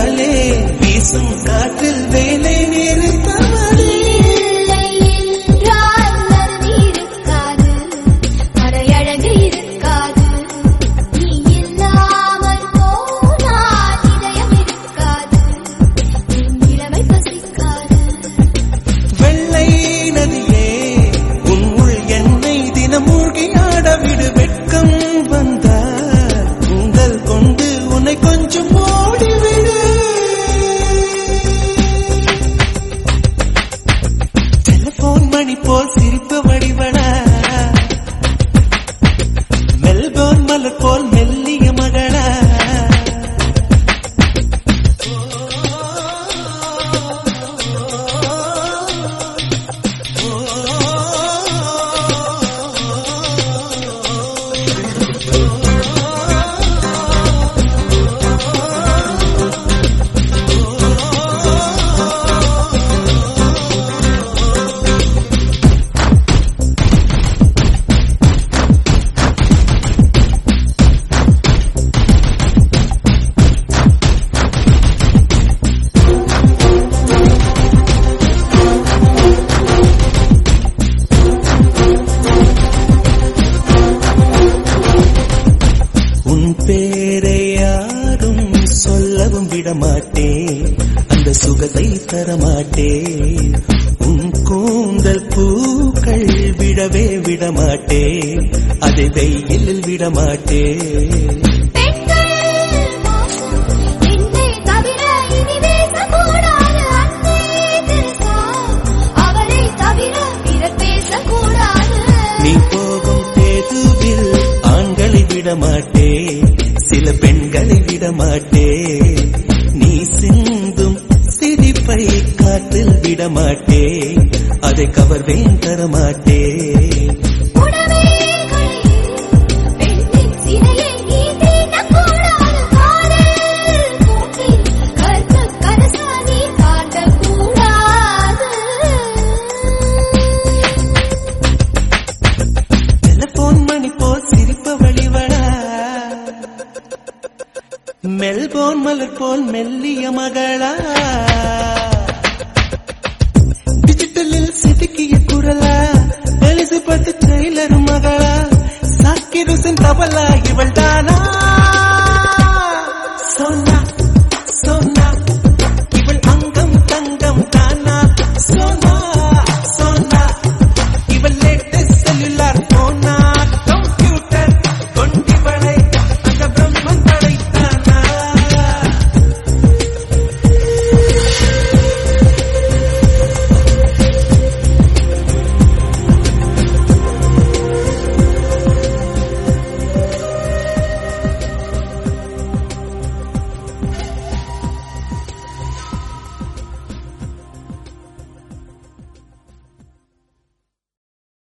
வந்தாலே வீசும் காற்றில் வேலை நிறுத்தவளே இல்லை என்றால் அருவி இருக்காது மறையழகு இருக்காது நீ இல்லாமல் போனால் இதயம் இருக்காது என் இளமை பசிக்காது வெள்ளை நதியே உன் உள் என்னை தினம் மூழ்கி ஆடவிடு வெட்கம் வந்தால் உங்கள் கொண்டு உன்னை கொஞ்சம் ஓடிவிடு டெலிபோன் மணி போல் சிரிப்பு வடிவடா மெல்போர்ன் மலர் போல் மெல்லிய மகளா உன் பேரை யாரும் சொல்லவும் விடமாட்டேன் அந்த சுகத்தை தரமாட்டேன் உன் கூந்தல் பூக்கள் விடவே விடமாட்டேன் அதை வெயிலில் விடமாட்டேன் பெண்கள் மோசம் என்னை தவிர இனி பேசக்கூடாது அன்பே தெரசா அவரை தவிர பிறர் பேசக்கூடாது நீ போகும் தேதுவில் ஆண்களை விடமாட்டேன் சில பெண்களை விடமாட்டேன் நீ சிந்தும் சிரிப்பை காற்றில் விடமாட்டேன் அதை கவர்வேன் தரமாட்டேன் உடவே களையில் பெண்ணின் சிறையை நீ தீண்டக்கூடாது காதல் கூட்டில் கற்பு கரசா நீ காட்டக்கூடாது டெலிபோன் மணி போல் சிரிப்ப வழிவடா மெல்போன் மலர் போல் மெல்லிய மகளா